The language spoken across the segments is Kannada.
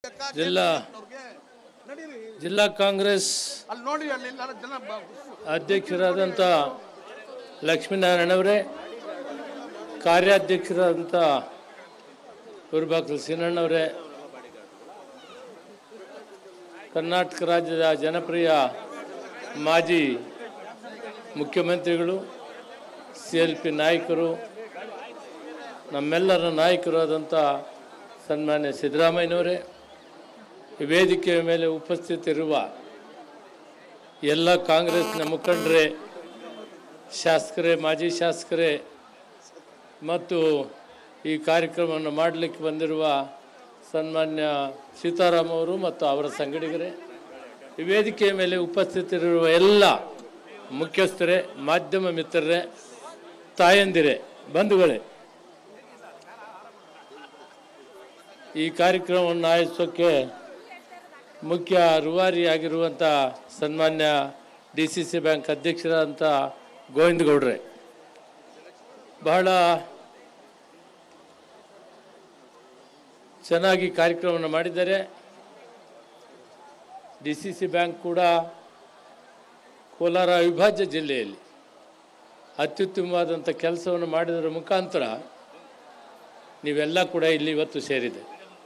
ಜಿಲ್ಲಾ ಜಿಲ್ಲಾ ಕಾಂಗ್ರೆಸ್ ಅಲ್ಲಿ ನೋಡಿ ಅಲ್ಲಿ ಎಲ್ಲ ಜನ ಬ- ಅಧ್ಯಕ್ಷರಾದಂಥ ಲಕ್ಷ್ಮೀನಾರಾಯಣವರೇ ಕಾರ್ಯಾಧ್ಯಕ್ಷರಾದಂಥ ಗುರುಬಾಕಲ್ ಸೀನಣ್ಣವರೇ ಕರ್ನಾಟಕ ರಾಜ್ಯದ ಜನಪ್ರಿಯ ಮಾಜಿ ಮುಖ್ಯಮಂತ್ರಿಗಳು ಸಿ ಎಲ್ ಪಿ ನಾಯಕರು ನಮ್ಮೆಲ್ಲರ ನಾಯಕರು ಆದಂಥ ಸನ್ಮಾನ್ಯ ಸಿದ್ದರಾಮಯ್ಯನವರೇ ಈ ವೇದಿಕೆಯ ಮೇಲೆ ಉಪಸ್ಥಿತಿರುವ ಎಲ್ಲ ಕಾಂಗ್ರೆಸ್ನ ಮುಖಂಡರೇ ಶಾಸಕರೇ ಮಾಜಿ ಶಾಸಕರೇ ಮತ್ತು ಈ ಕಾರ್ಯಕ್ರಮವನ್ನು ಮಾಡಲಿಕ್ಕೆ ಬಂದಿರುವ ಸನ್ಮಾನ್ಯ ಸೀತಾರಾಮ್ ಅವರು ಮತ್ತು ಅವರ ಸಂಗಡಿಗರೇ ಈ ವೇದಿಕೆಯ ಮೇಲೆ ಉಪಸ್ಥಿತರಿರುವ ಎಲ್ಲ ಮುಖ್ಯಸ್ಥರೇ ಮಾಧ್ಯಮ ಮಿತ್ರರೇ ತಾಯಂದಿರೇ ಬಂಧುಗಳೇ ಈ ಕಾರ್ಯಕ್ರಮವನ್ನು ಆಯೋಜಿಸೋಕ್ಕೆ ಮುಖ್ಯ ರೂವಾರಿಯಾಗಿರುವಂಥ ಸನ್ಮಾನ್ಯ ಡಿ ಸಿ ಸಿ ಬ್ಯಾಂಕ್ ಅಧ್ಯಕ್ಷರಾದಂಥ ಗೋವಿಂದ ಗೌಡ್ರೆ ಬಹಳ ಚೆನ್ನಾಗಿ ಕಾರ್ಯಕ್ರಮವನ್ನು ಮಾಡಿದ್ದಾರೆ ಡಿ ಸಿ ಸಿ ಬ್ಯಾಂಕ್ ಕೂಡ ಕೋಲಾರ ಅವಿಭಾಜ್ಯ ಜಿಲ್ಲೆಯಲ್ಲಿ ಅತ್ಯುತ್ತಮವಾದಂಥ ಕೆಲಸವನ್ನು ಮಾಡಿದರ ಮುಖಾಂತರ ನೀವೆಲ್ಲ ಕೂಡ ಇಲ್ಲಿ ಇವತ್ತು ಸೇರಿದೆ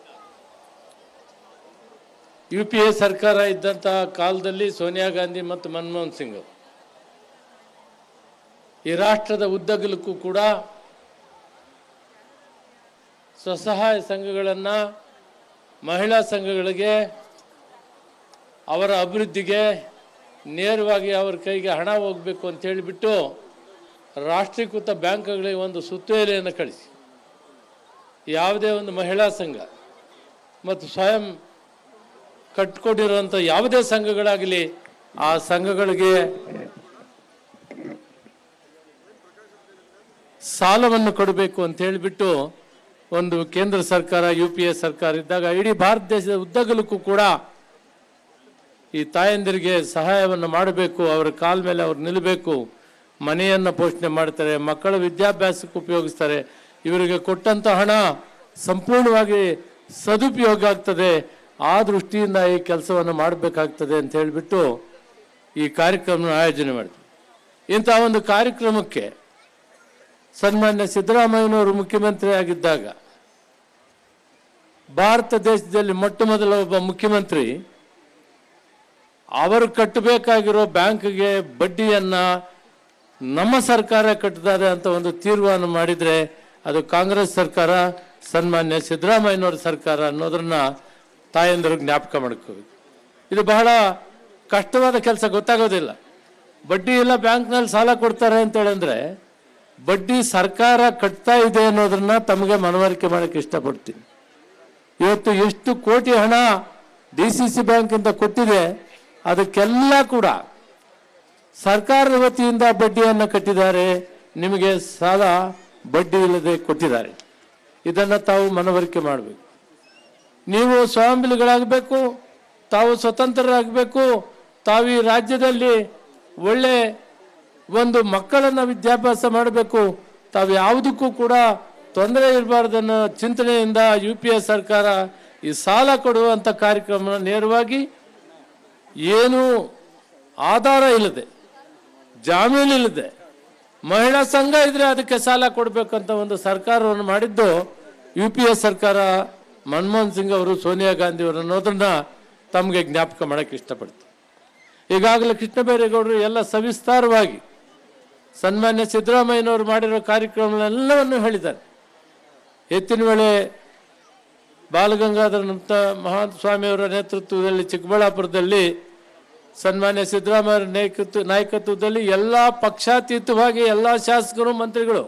ಯು ಪಿ ಎ ಸರ್ಕಾರ ಇದ್ದಂಥ ಕಾಲದಲ್ಲಿ ಸೋನಿಯಾ ಗಾಂಧಿ ಮತ್ತು ಮನಮೋಹನ್ ಸಿಂಗ್ ಈ ರಾಷ್ಟ್ರದ ಉದ್ದಗಲಕ್ಕೂ ಕೂಡ ಸ್ವಸಹಾಯ ಸಂಘಗಳನ್ನು ಮಹಿಳಾ ಸಂಘಗಳಿಗೆ ಅವರ ಅಭಿವೃದ್ಧಿಗೆ ನೇರವಾಗಿ ಅವ್ರ ಕೈಗೆ ಹಣ ಹೋಗಬೇಕು ಅಂತ ಹೇಳಿಬಿಟ್ಟು ರಾಷ್ಟ್ರೀಕೃತ ಬ್ಯಾಂಕ್ಗಳಿಗೆ ಒಂದು ಸುತ್ತೋಲೆಯನ್ನು ಕಳಿಸಿ ಯಾವುದೇ ಒಂದು ಮಹಿಳಾ ಸಂಘ ಮತ್ತು ಸ್ವಯಂ ಕಟ್ಕೊಂಡಿರುವಂಥ ಯಾವುದೇ ಸಂಘಗಳಾಗಲಿ ಆ ಸಂಘಗಳಿಗೆ ಸಾಲವನ್ನು ಕೊಡಬೇಕು ಅಂತ ಹೇಳಿಬಿಟ್ಟು ಒಂದು ಕೇಂದ್ರ ಸರ್ಕಾರ ಯು ಪಿ ಎ ಸರ್ಕಾರ ಇದ್ದಾಗ ಇಡೀ ಭಾರತ ದೇಶದ ಉದ್ದಗಲಕ್ಕೂ ಕೂಡ ಈ ತಾಯಂದಿರಿಗೆ ಸಹಾಯವನ್ನು ಮಾಡಬೇಕು ಅವರ ಕಾಲ ಮೇಲೆ ಅವ್ರು ನಿಲ್ಲಬೇಕು ಮನೆಯನ್ನು ಪೋಷಣೆ ಮಾಡ್ತಾರೆ ಮಕ್ಕಳ ವಿದ್ಯಾಭ್ಯಾಸಕ್ಕೆ ಉಪಯೋಗಿಸ್ತಾರೆ ಇವರಿಗೆ ಕೊಟ್ಟಂಥ ಹಣ ಸಂಪೂರ್ಣವಾಗಿ ಸದುಪಯೋಗ ಆಗ್ತದೆ ಆ ದೃಷ್ಟಿಯಿಂದ ಈ ಕೆಲಸವನ್ನು ಮಾಡಬೇಕಾಗ್ತದೆ ಅಂತ ಹೇಳಿಬಿಟ್ಟು ಈ ಕಾರ್ಯಕ್ರಮ ಆಯೋಜನೆ ಮಾಡಿದ್ವಿ ಇಂಥ ಒಂದು ಕಾರ್ಯಕ್ರಮಕ್ಕೆ ಸನ್ಮಾನ್ಯ ಸಿದ್ದರಾಮಯ್ಯನವರು ಮುಖ್ಯಮಂತ್ರಿ ಆಗಿದ್ದಾಗ ಭಾರತ ದೇಶದಲ್ಲಿ ಮೊಟ್ಟ ಮೊದಲ ಒಬ್ಬ ಮುಖ್ಯಮಂತ್ರಿ ಅವರು ಕಟ್ಟಬೇಕಾಗಿರೋ ಬ್ಯಾಂಕ್ಗೆ ಬಡ್ಡಿಯನ್ನ ನಮ್ಮ ಸರ್ಕಾರ ಕಟ್ಟಿದ್ದಾರೆ ಅಂತ ಒಂದು ತೀರ್ಮಾನ ಮಾಡಿದ್ರೆ ಅದು ಕಾಂಗ್ರೆಸ್ ಸರ್ಕಾರ ಸನ್ಮಾನ್ಯ ಸಿದ್ದರಾಮಯ್ಯನವರ ಸರ್ಕಾರ ಅನ್ನೋದನ್ನ ತಾಯಂದರು ಜ್ಞಾಪಕ ಮಾಡ್ಕೋಬೇಕು ಇದು ಬಹಳ ಕಷ್ಟವಾದ ಕೆಲಸ ಗೊತ್ತಾಗೋದಿಲ್ಲ ಬಡ್ಡಿ ಎಲ್ಲ ಬ್ಯಾಂಕ್ನಲ್ಲಿ ಸಾಲ ಕೊಡ್ತಾರೆ ಅಂತ ಹೇಳಂದ್ರೆ ಬಡ್ಡಿ ಸರ್ಕಾರ ಕಟ್ತಾ ಇದೆ ಅನ್ನೋದನ್ನ ತಮಗೆ ಮನವರಿಕೆ ಮಾಡಕ್ಕೆ ಇಷ್ಟಪಡ್ತೀನಿ ಇವತ್ತು ಎಷ್ಟು ಕೋಟಿ ಹಣ ಡಿ ಸಿ ಸಿ ಬ್ಯಾಂಕಿಂದ ಕೊಟ್ಟಿದೆ ಅದಕ್ಕೆಲ್ಲ ಕೂಡ ಸರ್ಕಾರದ ವತಿಯಿಂದ ಬಡ್ಡಿಯನ್ನು ಕಟ್ಟಿದ್ದಾರೆ ನಿಮಗೆ ಸಾಲ ಬಡ್ಡಿ ಇಲ್ಲದೆ ಕೊಟ್ಟಿದ್ದಾರೆ ಇದನ್ನು ತಾವು ಮನವರಿಕೆ ಮಾಡಬೇಕು ನೀವು ಸ್ವಾವಲಂಬಿಗಳಾಗಬೇಕು ತಾವು ಸ್ವತಂತ್ರರಾಗಬೇಕು ತಾವು ಈ ರಾಜ್ಯದಲ್ಲಿ ಒಳ್ಳೆ ಒಂದು ಮಕ್ಕಳನ್ನು ವಿದ್ಯಾಭ್ಯಾಸ ಮಾಡಬೇಕು ತಾವು ಯಾವುದಕ್ಕೂ ಕೂಡ ತೊಂದರೆ ಇರಬಾರ್ದನ್ನೋ ಚಿಂತನೆಯಿಂದ ಯು ಪಿ ಎ ಸರ್ಕಾರ ಈ ಸಾಲ ಕೊಡುವಂಥ ಕಾರ್ಯಕ್ರಮ ನೇರವಾಗಿ ಏನು ಆಧಾರ ಇಲ್ಲದೆ ಜಾಮೀನು ಇಲ್ಲದೆ ಮಹಿಳಾ ಸಂಘ ಇದ್ರೆ ಅದಕ್ಕೆ ಸಾಲ ಕೊಡಬೇಕಂತ ಒಂದು ಸರ್ಕಾರವನ್ನು ಮಾಡಿದ್ದು ಯು ಪಿ ಎ ಸರ್ಕಾರ ಮನಮೋಹನ್ ಸಿಂಗ್ ಅವರು ಸೋನಿಯಾ ಗಾಂಧಿ ಅವರು ಅನ್ನೋದನ್ನ ತಮಗೆ ಜ್ಞಾಪಕ ಮಾಡಕ್ಕೆ ಇಷ್ಟಪಡ್ತೀನಿ ಈಗಾಗಲೇ ಕೃಷ್ಣ ಬೈರೇಗೌಡರು ಎಲ್ಲ ಸವಿಸ್ತಾರವಾಗಿ ಸನ್ಮಾನ್ಯ ಸಿದ್ದರಾಮಯ್ಯನವರು ಮಾಡಿರೋ ಕಾರ್ಯಕ್ರಮಗಳೆಲ್ಲವನ್ನು ಹೇಳಿದ್ದಾರೆ ಎತ್ತಿನ ವೇಳೆ ಬಾಲಗಂಗಾಧರ ನಂತ ಮಹಾನ್ ಸ್ವಾಮಿಯವರ ನೇತೃತ್ವದಲ್ಲಿ ಚಿಕ್ಕಬಳ್ಳಾಪುರದಲ್ಲಿ ಸನ್ಮಾನ್ಯ ಸಿದ್ದರಾಮಯ್ಯ ನಾಯಕತ್ವ ನಾಯಕತ್ವದಲ್ಲಿ ಎಲ್ಲ ಪಕ್ಷಾತೀತವಾಗಿ ಎಲ್ಲ ಶಾಸಕರು ಮಂತ್ರಿಗಳು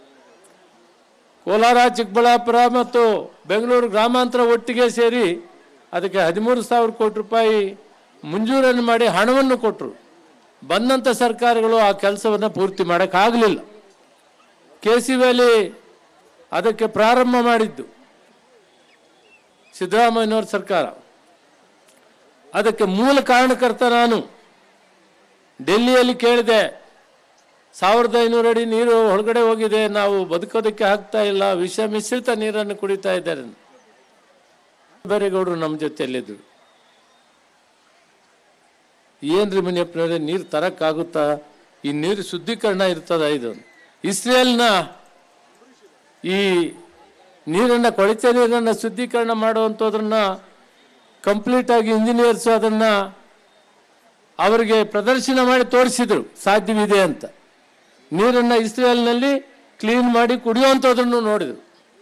ಕೋಲಾರ ಚಿಕ್ಕಬಳ್ಳಾಪುರ ಮತ್ತು ಬೆಂಗಳೂರು ಗ್ರಾಮಾಂತರ ಒಟ್ಟಿಗೆ ಸೇರಿ ಅದಕ್ಕೆ ಹದಿಮೂರು ಸಾವಿರ ಕೋಟಿ ರೂಪಾಯಿ ಮಂಜೂರನ್ನು ಮಾಡಿ ಹಣವನ್ನು ಕೊಟ್ಟರು ಬಂದಂಥ ಸರ್ಕಾರಗಳು ಆ ಕೆಲಸವನ್ನು ಪೂರ್ತಿ ಮಾಡೋಕ್ಕಾಗಲಿಲ್ಲ ಕೆ ಸಿ ವ್ಯಾಲಿ ಅದಕ್ಕೆ ಪ್ರಾರಂಭ ಮಾಡಿದ್ದು ಸಿದ್ದರಾಮಯ್ಯನವ್ರ ಸರ್ಕಾರ ಅದಕ್ಕೆ ಮೂಲ ಕಾರಣಕರ್ತ ನಾನು ಡೆಲ್ಲಿಯಲ್ಲಿ ಕೇಳಿದೆ ಸಾವಿರದ ಐನೂರು ಅಡಿ ನೀರು ಹೊರಗಡೆ ಹೋಗಿದೆ ನಾವು ಬದುಕೋದಕ್ಕೆ ಆಗ್ತಾ ಇಲ್ಲ ವಿಷ ಮಿಶ್ರಿತ ನೀರನ್ನು ಕುಡಿತಾ ಇದ್ದಾರೆ ಬೇರೆಗೌಡರು ನಮ್ಮ ಜೊತೆಯಲ್ಲಿದ್ದರು ಏನ್ರಿ ಮುನಿಯಪ್ಪನವ್ರೆ ನೀರು ತರಕ್ಕಾಗುತ್ತಾ ಈ ನೀರು ಶುದ್ಧೀಕರಣ ಇರ್ತದ ಇದು ಇಸ್ರೇಲ್ನ ಈ ನೀರನ್ನು ಕೊಳಚೆ ನೀರನ್ನು ಶುದ್ಧೀಕರಣ ಮಾಡುವಂಥದ್ರನ್ನ ಕಂಪ್ಲೀಟ್ ಆಗಿ ಇಂಜಿನಿಯರ್ಸ್ ಅದನ್ನ ಅವರಿಗೆ ಪ್ರದರ್ಶನ ಮಾಡಿ ತೋರಿಸಿದ್ರು ಸಾಧ್ಯವಿದೆ ಅಂತ ನೀರನ್ನು ಇಸ್ರೇಲ್ನಲ್ಲಿ ಕ್ಲೀನ್ ಮಾಡಿ ಕುಡಿಯುವಂಥದ್ದನ್ನು ನೋಡಿದ್ರು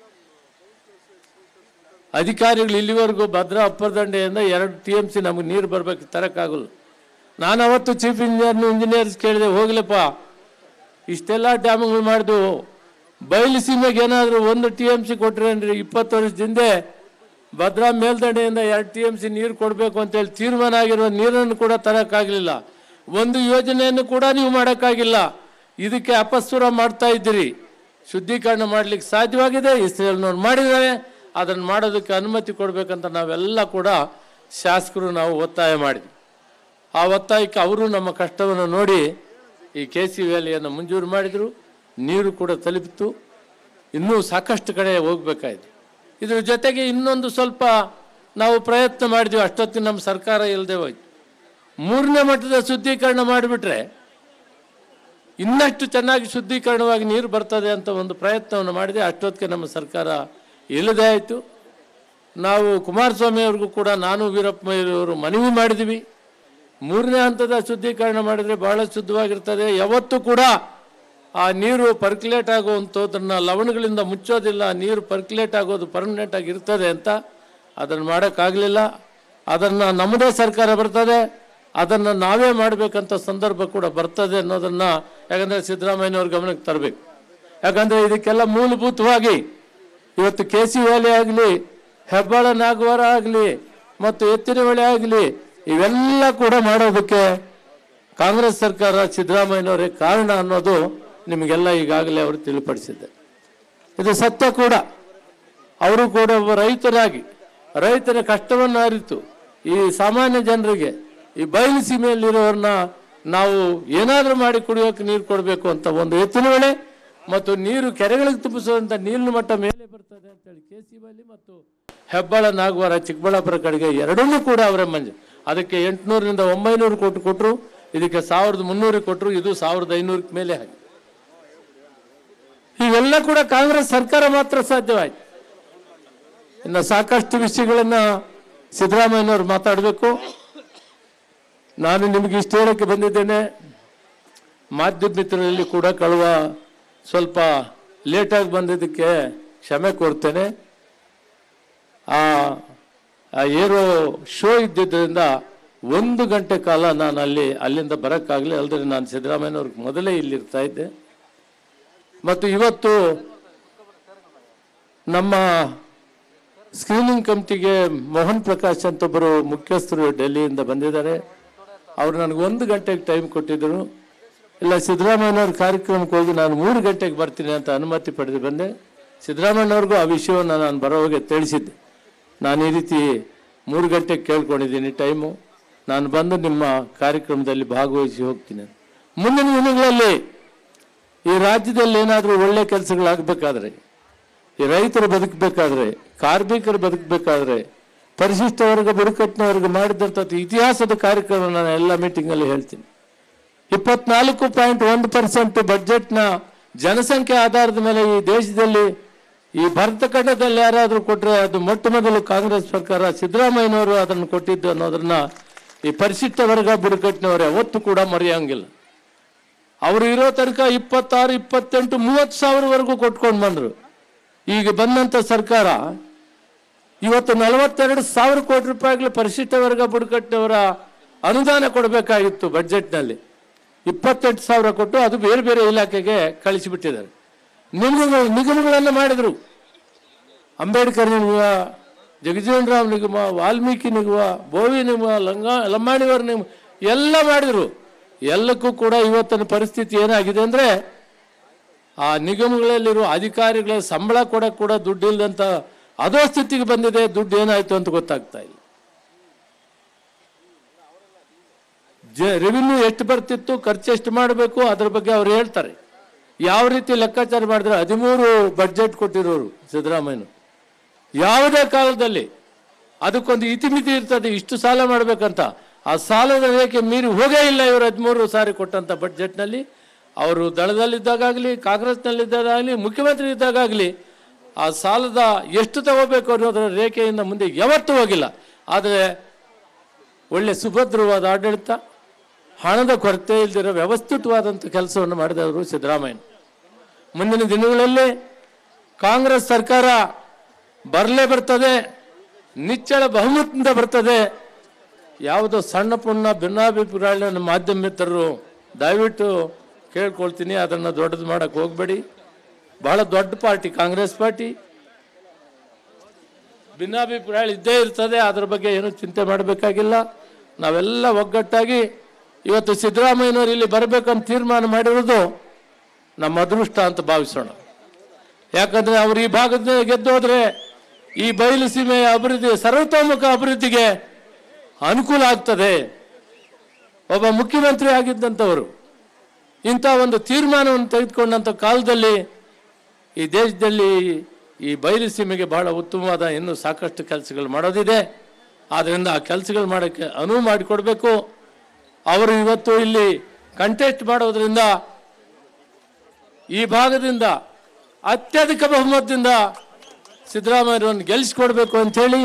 ಅಧಿಕಾರಿಗಳು ಇಲ್ಲಿವರೆಗೂ ಭದ್ರಾ ಅಪ್ಪರ್ ದಂಡೆಯಿಂದ ಎರಡು ಟಿ ಎಮ್ ಸಿ ನಮಗೆ ನೀರು ಬರ್ಬೇಕು ತರಕ್ಕಾಗಲ್ಲ ನಾನು ಅವತ್ತು ಚೀಫ್ ಇಂಜಿನಿಯರ್ನ ಇಂಜಿನಿಯರ್ಸ್ ಕೇಳಿದೆ ಹೋಗ್ಲಪ್ಪ ಇಷ್ಟೆಲ್ಲ ಡ್ಯಾಮ್ಗಳು ಮಾಡಿದ್ವು ಬಯಲು ಸೀಮೆಗೆ ಏನಾದರೂ ಒಂದು ಟಿ ಎಮ್ ಸಿ ಕೊಟ್ರೇನ್ರಿ ಇಪ್ಪತ್ತು ವರ್ಷದಿಂದ ಭದ್ರಾ ಮೇಲ್ದಂಡೆಯಿಂದ ಎರಡು ಟಿ ಎಮ್ ಸಿ ನೀರು ಕೊಡಬೇಕು ಅಂತೇಳಿ ತೀರ್ಮಾನ ಆಗಿರೋ ನೀರನ್ನು ಕೂಡ ತರೋಕ್ಕಾಗಲಿಲ್ಲ ಒಂದು ಯೋಜನೆಯನ್ನು ಕೂಡ ನೀವು ಮಾಡೋಕ್ಕಾಗಿಲ್ಲ ಇದಕ್ಕೆ ಅಪಸ್ವರ ಮಾಡ್ತಾ ಇದ್ದೀರಿ ಶುದ್ಧೀಕರಣ ಮಾಡಲಿಕ್ಕೆ ಸಾಧ್ಯವಾಗಿದೆ ಇಸ್ರೇಲ್ನವ್ರು ಮಾಡಿದ್ದಾರೆ ಅದನ್ನು ಮಾಡೋದಕ್ಕೆ ಅನುಮತಿ ಕೊಡಬೇಕಂತ ನಾವೆಲ್ಲ ಕೂಡ ಶಾಸಕರು ನಾವು ಒತ್ತಾಯ ಮಾಡಿದ್ವಿ ಆ ಒತ್ತಾಯಕ್ಕೆ ಅವರು ನಮ್ಮ ಕಷ್ಟವನ್ನು ನೋಡಿ ಈ ಕೆ ಸಿ ವ್ಯಾಲಿಯನ್ನು ಮಂಜೂರು ಮಾಡಿದರು ನೀರು ಕೂಡ ತಲುಪಿತು ಇನ್ನೂ ಸಾಕಷ್ಟು ಕಡೆ ಹೋಗ್ಬೇಕಾಯ್ತು ಇದ್ರ ಜೊತೆಗೆ ಇನ್ನೊಂದು ಸ್ವಲ್ಪ ನಾವು ಪ್ರಯತ್ನ ಮಾಡಿದ್ವಿ ಅಷ್ಟೊತ್ತಿಗೆ ನಮ್ಮ ಸರ್ಕಾರ ಇಲ್ಲದೆ ಹೋಯ್ತು ಮೂರನೇ ಮಟ್ಟದ ಶುದ್ಧೀಕರಣ ಮಾಡಿಬಿಟ್ರೆ ಇನ್ನಷ್ಟು ಚೆನ್ನಾಗಿ ಶುದ್ಧೀಕರಣವಾಗಿ ನೀರು ಬರ್ತದೆ ಅಂತ ಒಂದು ಪ್ರಯತ್ನವನ್ನು ಮಾಡಿದೆ ಅಷ್ಟೊತ್ತಿಗೆ ನಮ್ಮ ಸರ್ಕಾರ ಇಲ್ಲದೆ ಆಯಿತು ನಾವು ಕುಮಾರಸ್ವಾಮಿ ಅವ್ರಿಗೂ ಕೂಡ ನಾನು ವೀರಪ್ಪ ಮೊಯ್ಲಿಯವರು ಮನವಿ ಮಾಡಿದ್ವಿ ಮೂರನೇ ಹಂತದ ಶುದ್ಧೀಕರಣ ಮಾಡಿದರೆ ಬಹಳ ಶುದ್ಧವಾಗಿರ್ತದೆ ಯಾವತ್ತೂ ಕೂಡ ಆ ನೀರು ಪರ್ಕ್ಯುಲೇಟ್ ಆಗುವಂಥದ್ದನ್ನು ಲವಣಗಳಿಂದ ಮುಚ್ಚೋದಿಲ್ಲ ನೀರು ಪರ್ಕ್ಯುಲೇಟ್ ಆಗೋದು ಪರ್ಮನೆಂಟ್ ಆಗಿ ಇರ್ತದೆ ಅಂತ ಅದನ್ನು ಮಾಡೋಕ್ಕಾಗಲಿಲ್ಲ ಅದನ್ನು ನಮ್ಮದೇ ಸರ್ಕಾರ ಬರ್ತದೆ ಅದನ್ನು ನಾವೇ ಮಾಡಬೇಕಂತ ಸಂದರ್ಭ ಕೂಡ ಬರ್ತದೆ ಅನ್ನೋದನ್ನು ಯಾಕಂದರೆ ಸಿದ್ದರಾಮಯ್ಯನವ್ರ ಗಮನಕ್ಕೆ ತರಬೇಕು ಯಾಕಂದರೆ ಇದಕ್ಕೆಲ್ಲ ಮೂಲಭೂತವಾಗಿ ಇವತ್ತು ಕೆ ಸಿ ವ್ಯಾಲಿ ಆಗಲಿ ಹೆಬ್ಬಾಳ ನಾಗವಾರ ಆಗಲಿ ಮತ್ತು ಎತ್ತಿನ ಹೊಳೆ ಆಗಲಿ ಇವೆಲ್ಲ ಕೂಡ ಮಾಡೋದಕ್ಕೆ ಕಾಂಗ್ರೆಸ್ ಸರ್ಕಾರ ಸಿದ್ದರಾಮಯ್ಯನವರೇ ಕಾರಣ ಅನ್ನೋದು ನಿಮಗೆಲ್ಲ ಈಗಾಗಲೇ ಅವರು ತಿಳಿಪಡಿಸಿದ್ದೆ ಇದು ಸತ್ಯ ಕೂಡ ಅವರು ಕೂಡ ಒಬ್ಬ ರೈತರಾಗಿ ರೈತರ ಕಷ್ಟವನ್ನು ಅರಿತು ಈ ಸಾಮಾನ್ಯ ಜನರಿಗೆ ಈ ಬಯಲು ಸೀಮೆಯಲ್ಲಿರೋರನ್ನ ನಾವು ಏನಾದರೂ ಮಾಡಿ ಕುಡಿಯೋಕೆ ನೀರು ಕೊಡಬೇಕು ಅಂತ ಒಂದು ಎತ್ತಿನ ಹೊಳೆ ಮತ್ತು ನೀರು ಕೆರೆಗಳಿಗೆ ತುಂಬಿಸುವಂತ ನೀರಿನ ಮಟ್ಟ ಮೇಲೆ ಬರ್ತದೆ ಅಂತೇಳಿ ಕೆ ಸಿ ಬಲ್ಲಿ ಮತ್ತು ಹೆಬ್ಬಾಳ ನಾಗವಾರ ಚಿಕ್ಕಬಳ್ಳಾಪುರ ಕಡೆಗೆ ಎರಡನ್ನೂ ಕೂಡ ಅವರೇ ಮಂಜು ಅದಕ್ಕೆ ಎಂಟುನೂರರಿಂದ ಒಂಬೈನೂರು ಕೋಟಿ ಕೊಟ್ಟರು ಇದಕ್ಕೆ ಸಾವಿರದ ಮುನ್ನೂರು ಕೊಟ್ಟರು ಇದು ಸಾವಿರದ ಐನೂರಕ್ಕೆ ಮೇಲೆ ಹಾಗೆ ಇವೆಲ್ಲ ಕೂಡ ಕಾಂಗ್ರೆಸ್ ಸರ್ಕಾರ ಮಾತ್ರ ಸಾಧ್ಯವಾಯಿತು ಇನ್ನು ಸಾಕಷ್ಟು ವಿಷಯಗಳನ್ನ ಸಿದ್ದರಾಮಯ್ಯನವರು ಮಾತಾಡಬೇಕು ನಾನು ನಿಮಗೆ ಇಷ್ಟು ಹೇಳಕ್ಕೆ ಬಂದಿದ್ದೇನೆ ಮಾಧ್ಯಮ ಮಿತ್ರರಲ್ಲಿ ಕೂಡ ಕಳುವ ಸ್ವಲ್ಪ ಲೇಟಾಗಿ ಬಂದಿದ್ದಕ್ಕೆ ಕ್ಷಮೆ ಕೋರ್ತೇನೆ ಆ ಆ ಏರೋ ಶೋ ಇದ್ದಿದ್ದರಿಂದ ಒಂದು ಗಂಟೆ ಕಾಲ ನಾನು ಅಲ್ಲಿ ಅಲ್ಲಿಂದ ಬರೋಕ್ಕಾಗಲಿ ಅಲ್ಲದೆ ನಾನು ಸಿದ್ದರಾಮಯ್ಯನವ್ರಿಗೆ ಮೊದಲೇ ಇಲ್ಲಿರ್ತಾ ಇದ್ದೆ ಮತ್ತು ಇವತ್ತು ನಮ್ಮ ಸ್ಕ್ರೀನಿಂಗ್ ಕಮಿಟಿಗೆ ಮೋಹನ್ ಪ್ರಕಾಶ್ ಅಂತ ಒಬ್ಬರು ಮುಖ್ಯಸ್ಥರು ಡೆಲ್ಲಿಯಿಂದ ಬಂದಿದ್ದಾರೆ ಅವರು ನನಗೆ ಒಂದು ಗಂಟೆಗೆ ಟೈಮ್ ಕೊಟ್ಟಿದ್ದರು ಇಲ್ಲ ಸಿದ್ದರಾಮಯ್ಯನವ್ರ ಕಾರ್ಯಕ್ರಮಕ್ಕೆ ಹೋಗಿ ನಾನು ಮೂರು ಗಂಟೆಗೆ ಬರ್ತೀನಿ ಅಂತ ಅನುಮತಿ ಪಡೆದು ಬಂದೆ ಸಿದ್ದರಾಮಯ್ಯನವ್ರಿಗೂ ಆ ವಿಷಯವನ್ನು ನಾನು ಬರೋವಾಗೆ ತಿಳಿಸಿದ್ದೆ ನಾನು ಈ ರೀತಿ ಮೂರು ಗಂಟೆಗೆ ಕೇಳ್ಕೊಂಡಿದ್ದೀನಿ ಟೈಮು ನಾನು ಬಂದು ನಿಮ್ಮ ಕಾರ್ಯಕ್ರಮದಲ್ಲಿ ಭಾಗವಹಿಸಿ ಹೋಗ್ತೀನಿ ಮುಂದಿನ ದಿನಗಳಲ್ಲಿ ಈ ರಾಜ್ಯದಲ್ಲಿ ಏನಾದರೂ ಒಳ್ಳೆ ಕೆಲಸಗಳಾಗಬೇಕಾದ್ರೆ ಈ ರೈತರು ಬದುಕಬೇಕಾದ್ರೆ ಕಾರ್ಮಿಕರು ಬದುಕಬೇಕಾದ್ರೆ ಪರಿಶಿಷ್ಟ ವರ್ಗ ಬುಡಕಟ್ಟಿನವರಿಗೆ ಮಾಡಿದಂಥದ್ದು ಇತಿಹಾಸದ ಕಾರ್ಯಕ್ರಮ ನಾನು ಎಲ್ಲ ಮೀಟಿಂಗಲ್ಲಿ ಹೇಳ್ತೀನಿ ಇಪ್ಪತ್ನಾಲ್ಕು ಪಾಯಿಂಟ್ ಒಂದು ಪರ್ಸೆಂಟ್ ಬಡ್ಜೆಟ್ನ ಜನಸಂಖ್ಯೆ ಆಧಾರದ ಮೇಲೆ ಈ ದೇಶದಲ್ಲಿ ಈ ಭಾರತ ಖಂಡದಲ್ಲಿ ಯಾರಾದರೂ ಕೊಟ್ಟರೆ ಅದು ಮೊಟ್ಟ ಮೊದಲು ಕಾಂಗ್ರೆಸ್ ಸರ್ಕಾರ ಸಿದ್ದರಾಮಯ್ಯನವರು ಅದನ್ನು ಕೊಟ್ಟಿದ್ದು ಅನ್ನೋದನ್ನ ಈ ಪರಿಶಿಷ್ಟ ವರ್ಗ ಬುಡಕಟ್ಟಿನವರು ಯಾವತ್ತೂ ಕೂಡ ಮರೆಯಂಗಿಲ್ಲ ಅವರು ಇರೋ ತನಕ ಇಪ್ಪತ್ತಾರು ಇಪ್ಪತ್ತೆಂಟು ಮೂವತ್ತು ಸಾವಿರವರೆಗೂ ಕೊಟ್ಕೊಂಡು ಬಂದರು ಈಗ ಬಂದಂಥ ಸರ್ಕಾರ ಇವತ್ತು ನಲವತ್ತೆರಡು ಸಾವಿರ ಕೋಟಿ ರೂಪಾಯಿಗಳು ಪರಿಶಿಷ್ಟ ವರ್ಗ ಬುಡಕಟ್ಟಿನವರ ಅನುದಾನ ಕೊಡಬೇಕಾಗಿತ್ತು ಬಡ್ಜೆಟ್ನಲ್ಲಿ ಇಪ್ಪತ್ತೆಂಟು ಸಾವಿರ ಕೊಟ್ಟು ಅದು ಬೇರೆ ಬೇರೆ ಇಲಾಖೆಗೆ ಕಳಿಸಿಬಿಟ್ಟಿದ್ದಾರೆ ನಿಗಮಗಳು ನಿಗಮಗಳನ್ನು ಮಾಡಿದರು ಅಂಬೇಡ್ಕರ್ ನಿಗಮ ಜಗಜೀವನ್ ರಾಮ್ ನಿಗಮ ವಾಲ್ಮೀಕಿ ನಿಗಮ ಬೋವಿ ನಿಗಮ ಲಂಗ ಲಂಬಾಣಿವರ ನಿಗಮ ಎಲ್ಲ ಮಾಡಿದರು ಎಲ್ಲಕ್ಕೂ ಕೂಡ ಇವತ್ತಿನ ಪರಿಸ್ಥಿತಿ ಏನಾಗಿದೆ ಅಂದರೆ ಆ ನಿಗಮಗಳಲ್ಲಿರುವ ಅಧಿಕಾರಿಗಳ ಸಂಬಳ ಕೊಡಕ್ಕೆ ಕೂಡ ದುಡ್ಡು ಇಲ್ಲದಂತ ಅದೋ ಸ್ಥಿತಿಗೆ ಬಂದಿದೆ ದುಡ್ಡು ಏನಾಯ್ತು ಅಂತ ಗೊತ್ತಾಗ್ತಾ ಇಲ್ಲ ಜ ರೆವಿನ್ಯೂ ಎಷ್ಟು ಬರ್ತಿತ್ತು ಖರ್ಚು ಎಷ್ಟು ಮಾಡಬೇಕು ಅದ್ರ ಬಗ್ಗೆ ಅವ್ರು ಹೇಳ್ತಾರೆ ಯಾವ ರೀತಿ ಲೆಕ್ಕಾಚಾರ ಮಾಡಿದ್ರೆ ಹದಿಮೂರು ಬಡ್ಜೆಟ್ ಕೊಟ್ಟಿರೋರು ಸಿದ್ದರಾಮಯ್ಯ ಯಾವುದೇ ಕಾಲದಲ್ಲಿ ಅದಕ್ಕೊಂದು ಇತಿಮಿತಿ ಇರ್ತದೆ ಇಷ್ಟು ಸಾಲ ಮಾಡಬೇಕಂತ ಆ ಸಾಲದ ರೇಖೆ ಮೀರಿ ಹೋಗೇ ಇಲ್ಲ ಇವರು ಹದಿಮೂರು ಸಾರಿ ಕೊಟ್ಟಂತ ಬಡ್ಜೆಟ್ನಲ್ಲಿ ಅವರು ದಳದಲ್ಲಿದ್ದಾಗಲಿ ಕಾಂಗ್ರೆಸ್ನಲ್ಲಿದ್ದಾಗಲಿ ಮುಖ್ಯಮಂತ್ರಿ ಇದ್ದಾಗಲಿ ಆ ಸಾಲದ ಎಷ್ಟು ತಗೋಬೇಕು ಅನ್ನೋದರ ರೇಖೆಯಿಂದ ಮುಂದೆ ಯಾವತ್ತೂ ಹೋಗಿಲ್ಲ ಆದರೆ ಒಳ್ಳೆ ಸುಭದ್ರವಾದ ಆಡಳಿತ ಹಣದ ಕೊರತೆ ಇಲ್ದಿರೋ ವ್ಯವಸ್ಥಿತವಾದಂಥ ಕೆಲಸವನ್ನು ಮಾಡಿದವರು ಸಿದ್ದರಾಮಯ್ಯ ಮುಂದಿನ ದಿನಗಳಲ್ಲಿ ಕಾಂಗ್ರೆಸ್ ಸರ್ಕಾರ ಬರಲೇ ಬರ್ತದೆ ನಿಚ್ಚಳ ಬಹುಮತದಿಂದ ಬರ್ತದೆ ಯಾವುದೋ ಸಣ್ಣ ಪುಣ್ಣ ಭಿನ್ನಾಭಿಪ್ರಾಯ ಮಾಧ್ಯಮ ಮಿತ್ರರು ದಯವಿಟ್ಟು ಕೇಳ್ಕೊಳ್ತೀನಿ ಅದನ್ನು ದೊಡ್ಡದು ಮಾಡಕ್ಕೆ ಹೋಗಬೇಡಿ ಬಹಳ ದೊಡ್ಡ ಪಾರ್ಟಿ ಕಾಂಗ್ರೆಸ್ ಪಾರ್ಟಿ ಭಿನ್ನಾಭಿಪ್ರಾಯ ಇದ್ದೇ ಇರ್ತದೆ ಅದ್ರ ಬಗ್ಗೆ ಏನು ಚಿಂತೆ ಮಾಡಬೇಕಾಗಿಲ್ಲ ನಾವೆಲ್ಲ ಒಗ್ಗಟ್ಟಾಗಿ ಇವತ್ತು ಸಿದ್ದರಾಮಯ್ಯನವರು ಇಲ್ಲಿ ಬರಬೇಕಂತ ತೀರ್ಮಾನ ಮಾಡಿರೋದು ನಮ್ಮ ಅದೃಷ್ಟ ಅಂತ ಭಾವಿಸೋಣ ಯಾಕಂದ್ರೆ ಅವರು ಈ ಭಾಗದ ಗೆದ್ದೋದ್ರೆ ಈ ಬಯಲು ಸೀಮೆಯ ಅಭಿವೃದ್ಧಿ ಸರ್ವತೋಮುಖ ಅಭಿವೃದ್ಧಿಗೆ ಅನುಕೂಲ ಆಗ್ತದೆ ಒಬ್ಬ ಮುಖ್ಯಮಂತ್ರಿ ಆಗಿದ್ದಂಥವರು ಇಂಥ ಒಂದು ತೀರ್ಮಾನವನ್ನು ತೆಗೆದುಕೊಂಡಂಥ ಕಾಲದಲ್ಲಿ ಈ ದೇಶದಲ್ಲಿ ಈ ಬಯಲು ಸೀಮೆಗೆ ಬಹಳ ಉತ್ತಮವಾದ ಇನ್ನೂ ಸಾಕಷ್ಟು ಕೆಲಸಗಳು ಮಾಡೋದಿದೆ ಆದ್ದರಿಂದ ಆ ಕೆಲಸಗಳು ಮಾಡೋಕ್ಕೆ ಅನುವು ಮಾಡಿಕೊಡ್ಬೇಕು ಅವರು ಇವತ್ತು ಇಲ್ಲಿ ಕಂಟೆಸ್ಟ್ ಮಾಡೋದ್ರಿಂದ ಈ ಭಾಗದಿಂದ ಅತ್ಯಧಿಕ ಬಹುಮತದಿಂದ ಸಿದ್ದರಾಮಯ್ಯರನ್ನು ಗೆಲ್ಲಿಸ್ಕೊಡ್ಬೇಕು ಅಂಥೇಳಿ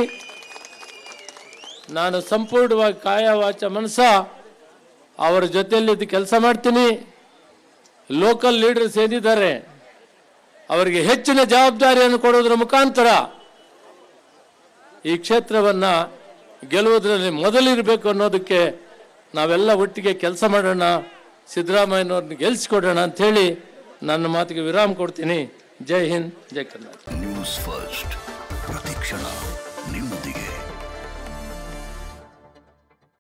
ನಾನು ಸಂಪೂರ್ಣವಾಗಿ ಕಾಯ ವಾಚ ಮನಸ ಅವರ ಜೊತೆಯಲ್ಲಿ ಕೆಲಸ ಮಾಡ್ತೀನಿ ಲೋಕಲ್ ಲೀಡರ್ಸ್ ಏನಿದ್ದಾರೆ ಅವರಿಗೆ ಹೆಚ್ಚಿನ ಜವಾಬ್ದಾರಿಯನ್ನು ಕೊಡೋದ್ರ ಮುಖಾಂತರ ಈ ಕ್ಷೇತ್ರವನ್ನ ಗೆಲ್ಲುವುದರಲ್ಲಿ ಮೊದಲಿರಬೇಕು ಅನ್ನೋದಕ್ಕೆ ನಾವೆಲ್ಲ ಒಟ್ಟಿಗೆ ಕೆಲಸ ಮಾಡೋಣ ಸಿದ್ದರಾಮಯ್ಯನವ್ರನ್ನ ಗೆಲ್ಲಿಸ್ಕೊಡೋಣ ಅಂಥೇಳಿ ನನ್ನ ಮಾತಿಗೆ ವಿರಾಮ ಕೊಡ್ತೀನಿ ಜೈ ಹಿಂದ್ ಜೈ ಕರ್ನಾಟಕ ನ್ಯೂಸ್ ಫಸ್ಟ್ ಪ್ರತಿಕ್ಷಣ